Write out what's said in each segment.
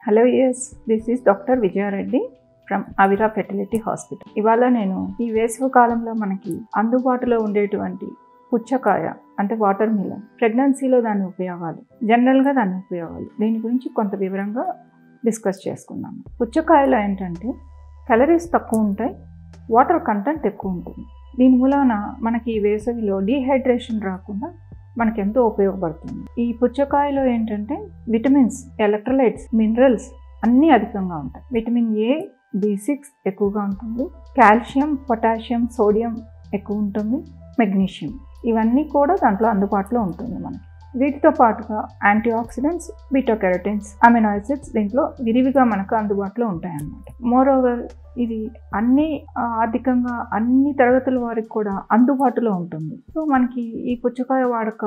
hello yes this is doctor Vijaya Reddy from Avira fertility hospital ఇవాళ నేను ఈ వేసవి కాలంలో మనకి అందుబాటులో ఉండేటువంటి పుచ్చకాయ అంటే వాటర్ మిలన్ ప్రెగ్నెన్సీలో దాని ఉపయోగాలు జనరల్గా దాని ఉపయోగాలు దీని గురించి కొంత వివరంగా డిస్కస్ చేసుకుందాము పుచ్చకాయలో ఏంటంటే క్యాలరీస్ తక్కువ ఉంటాయి వాటర్ కంటెంట్ ఎక్కువ ఉంటుంది దీని మూలాన మనకి ఈ వేసవిలో డీహైడ్రేషన్ రాకుండా మనకి ఎంతో ఉపయోగపడుతుంది ఈ పుచ్చకాయలో ఏంటంటే విటమిన్స్ ఎలక్ట్రోలైట్స్ మినరల్స్ అన్నీ అధికంగా ఉంటాయి విటమిన్ ఏ బి సిక్స్ ఎక్కువగా ఉంటుంది కాల్షియం పొటాషియం సోడియం ఎక్కువ ఉంటుంది మెగ్నీషియం ఇవన్నీ కూడా దాంట్లో అందుబాటులో ఉంటుంది మనకి వీటితో పాటుగా anti oxidants betacarotenes amino acids దీంట్లో విరివిగా మనకు అందుబాటులో ఉంటాయన్నమాట మోర్ ఓవర్ ఇది అన్ని ఆ, ఆర్థికంగా అన్ని తరగతుల వారికి కూడా అందుబాటులో ఉంటుంది సో మనకి ఈ పుచ్చకాయ వాడక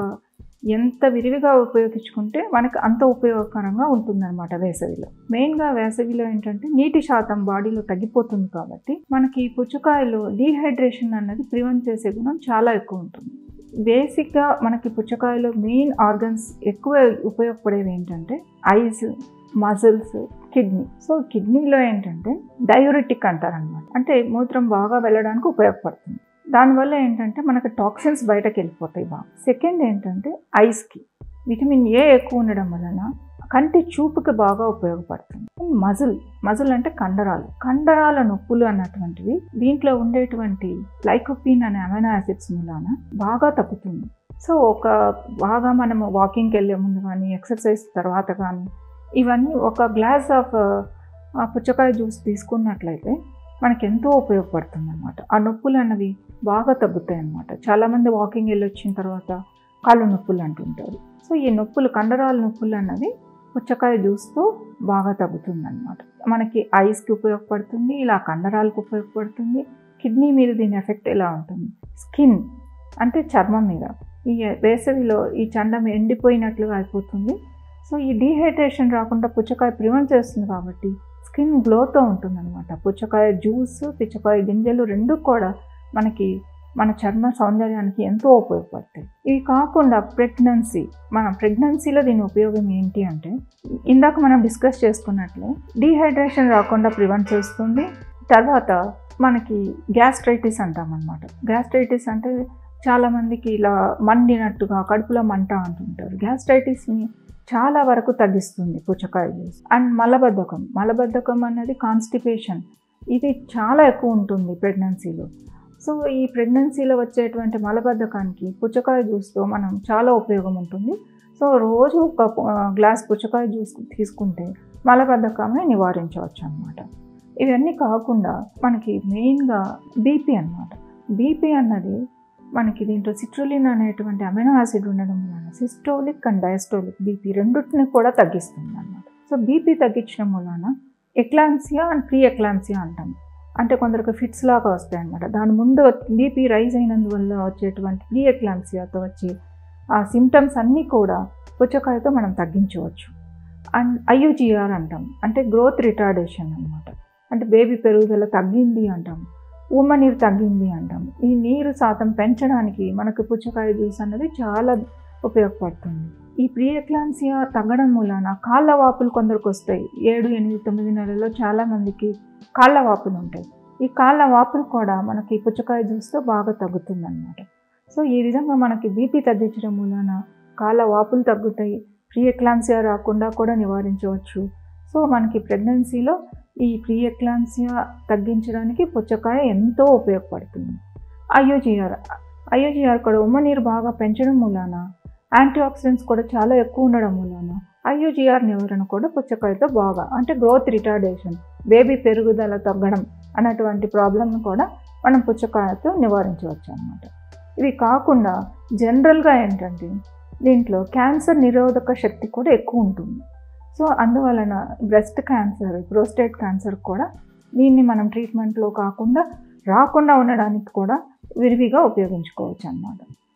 ఎంత విరివిగా ఉపయోగించుకుంటే మనకు అంత ఉపయోగకరంగా ఉంటుందన్నమాట వేసవిలో మెయిన్గా వేసవిలో ఏంటంటే నీటి శాతం బాడీలో తగ్గిపోతుంది కాబట్టి మనకి ఈ పుచ్చకాయలో డీహైడ్రేషన్ అన్నది ప్రివెంట్ చేసే గుణం చాలా ఎక్కువ ఉంటుంది బేసిక్గా మనకి పుచ్చకాయలో మెయిన్ ఆర్గన్స్ ఎక్కువ ఉపయోగపడేవి ఏంటంటే ఐస్ మజిల్స్ కిడ్నీ సో కిడ్నీలో ఏంటంటే డయూరిటిక్ అంటారు అనమాట అంటే మూత్రం బాగా వెళ్ళడానికి ఉపయోగపడుతుంది దానివల్ల ఏంటంటే మనకు టాక్సిన్స్ బయటకు వెళ్ళిపోతాయి బాగా సెకండ్ ఏంటంటే ఐస్కి విటమిన్ ఏ ఎక్కువ ఉండడం వలన కంటి చూపుకి బాగా ఉపయోగపడుతుంది మజిల్ మజిల్ అంటే కండరాలు కండరాల నొప్పులు అన్నటువంటివి దీంట్లో ఉండేటువంటి లైకోపిన్ అనే అమైనో యాసిడ్స్ మూలాన బాగా తగ్గుతుంది సో ఒక బాగా మనము వాకింగ్కి వెళ్ళే ముందు కానీ ఎక్సర్సైజ్ తర్వాత కానీ ఇవన్నీ ఒక గ్లాస్ ఆఫ్ పుచ్చకాయ జ్యూస్ తీసుకున్నట్లయితే మనకి ఎంతో ఉపయోగపడుతుంది అనమాట ఆ నొప్పులు అన్నవి బాగా తగ్గుతాయి అన్నమాట చాలామంది వాకింగ్ వెళ్ళి వచ్చిన తర్వాత కాళ్ళు నొప్పులు అంటుంటారు సో ఈ నొప్పులు కండరాల నొప్పులు అన్నది పుచ్చకాయ జ్యూస్తో బాగా తగ్గుతుంది అనమాట మనకి ఐస్కి ఉపయోగపడుతుంది ఇలా కండరాలకు ఉపయోగపడుతుంది కిడ్నీ మీద దీని ఎఫెక్ట్ ఎలా ఉంటుంది స్కిన్ అంటే చర్మం మీద ఈ వేసవిలో ఈ చండం ఎండిపోయినట్లుగా అయిపోతుంది సో ఈ డీహైడ్రేషన్ రాకుండా పుచ్చకాయ ప్రివెంట్ చేస్తుంది కాబట్టి స్కిన్ గ్లోతో ఉంటుందన్నమాట పుచ్చకాయ జ్యూస్ పుచ్చకాయ గింజలు రెండు కూడా మనకి మన చర్మ సౌందర్యానికి ఎంతో ఉపయోగపడతాయి ఇవి కాకుండా ప్రెగ్నెన్సీ మన ప్రెగ్నెన్సీలో దీని ఉపయోగం ఏంటి అంటే ఇందాక మనం డిస్కస్ చేసుకున్నట్లు డీహైడ్రేషన్ రాకుండా ప్రివెంట్ చేస్తుంది తర్వాత మనకి గ్యాస్ట్రైటిస్ అంటాం అనమాట గ్యాస్ట్రైటిస్ అంటే చాలామందికి ఇలా మండినట్టుగా కడుపులో మంట అంటుంటారు గ్యాస్ట్రైటిస్ని చాలా వరకు తగ్గిస్తుంది పుచ్చకాయ జ్యూస్ అండ్ మలబద్ధకం మలబద్ధకం అనేది కాన్స్టిపేషన్ ఇది చాలా ఎక్కువ ఉంటుంది ప్రెగ్నెన్సీలో సో ఈ ప్రెగ్నెన్సీలో వచ్చేటువంటి మలబద్ధకానికి పుచ్చకాయ జ్యూస్తో మనం చాలా ఉపయోగం ఉంటుంది సో రోజు ఒక ఆ, గ్లాస్ పుచ్చకాయ జ్యూస్ తీసుకుంటే మలబద్ధకాన్ని నివారించవచ్చు అనమాట ఇవన్నీ కాకుండా మనకి మెయిన్గా బీపీ అన్నమాట బీపీ అన్నది మనకి దీంట్లో సిట్రులిన్ అనేటువంటి అమినో యాసిడ్ ఉండడం వలన సిస్టోలిక్ అండ్ డయాస్టోలిక్ బీపీ రెండింటిని కూడా తగ్గిస్తుంది అన్నమాట సో బీపీ తగ్గించడం వలన ఎక్లాన్సియా అండ్ ప్రీ ఎక్లాన్సియా అంటాం అంటే కొందరికి ఫిట్స్ లాగా వస్తాయి అన్నమాట దాని ముందు బీపీ రైజ్ అయినందువల్ల వచ్చేటువంటి ప్రీ ఎక్లాన్సియాతో వచ్చే ఆ సిమ్టమ్స్ అన్నీ కూడా పుచ్చకాయతో మనం తగ్గించవచ్చు అండ్ ఐయుజిఆర్ అంటాం అంటే గ్రోత్ రిటార్డేషన్ అన్నమాట అంటే బేబీ పెరుగుదల తగ్గింది అంటాం ఉమ్మ నీరు తగ్గింది అంటాం ఈ నీరు శాతం పెంచడానికి మనకు పుచ్చకాయ జ్యూస్ అన్నది చాలా ఉపయోగపడుతుంది ఈ ప్రియక్లాన్సియా తగ్గడం మూలాన కాళ్ళ వాపులు కొందరికి వస్తాయి ఏడు ఎనిమిది తొమ్మిది నెలల్లో చాలామందికి కాళ్ళ వాపులు ఉంటాయి ఈ కాళ్ళ వాపులు కూడా మనకి పుచ్చకాయ జ్యూస్తో బాగా తగ్గుతుంది అనమాట సో ఈ విధంగా మనకి బీపీ తగ్గించడం మూలాన కాళ్ళ వాపులు తగ్గుతాయి ప్రియక్లాన్సియా రాకుండా కూడా నివారించవచ్చు సో మనకి ప్రెగ్నెన్సీలో ఈ ప్రియక్లాన్సియా తగ్గించడానికి పుచ్చకాయ ఎంతో ఉపయోగపడుతుంది ఐయోజిఆర్ ఐయోజిఆర్ కూడా ఉమ్మ నీరు బాగా పెంచడం మూలాన యాంటీ ఆక్సిడెంట్స్ కూడా చాలా ఎక్కువ ఉండడం మూలాన ఐయోజిఆర్ నివారణ కూడా పుచ్చకాయతో బాగా అంటే గ్రోత్ రిటార్డేషన్ బేబీ పెరుగుదల తగ్గడం అన్నటువంటి ప్రాబ్లమ్ను కూడా మనం పుచ్చకాయతో నివారించవచ్చు అన్నమాట ఇవి కాకుండా జనరల్గా ఏంటంటే దీంట్లో క్యాన్సర్ నిరోధక శక్తి కూడా ఎక్కువ ఉంటుంది సో అందువలన బ్రెస్ట్ క్యాన్సర్ ప్రోస్టేట్ క్యాన్సర్ కూడా దీన్ని మనం ట్రీట్మెంట్లో కాకుండా రాకుండా ఉండడానికి కూడా విరివిగా ఉపయోగించుకోవచ్చు అన్నమాట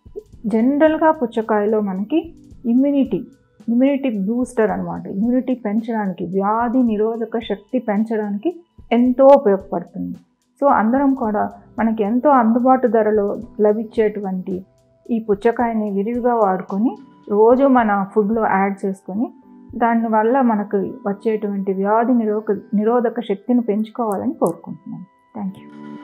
జనరల్గా పుచ్చకాయలో మనకి ఇమ్యూనిటీ ఇమ్యూనిటీ బూస్టర్ అనమాట ఇమ్యూనిటీ పెంచడానికి వ్యాధి నిరోధక శక్తి పెంచడానికి ఎంతో ఉపయోగపడుతుంది సో అందరం కూడా మనకి ఎంతో అందుబాటు ధరలో లభించేటువంటి ఈ పుచ్చకాయని విరివిగా వాడుకొని రోజు మన ఫుడ్లో యాడ్ చేసుకొని దానివల్ల మనకు వచ్చేటువంటి వ్యాధి నిరోధక నిరోధక శక్తిని పెంచుకోవాలని కోరుకుంటున్నాను థ్యాంక్ యూ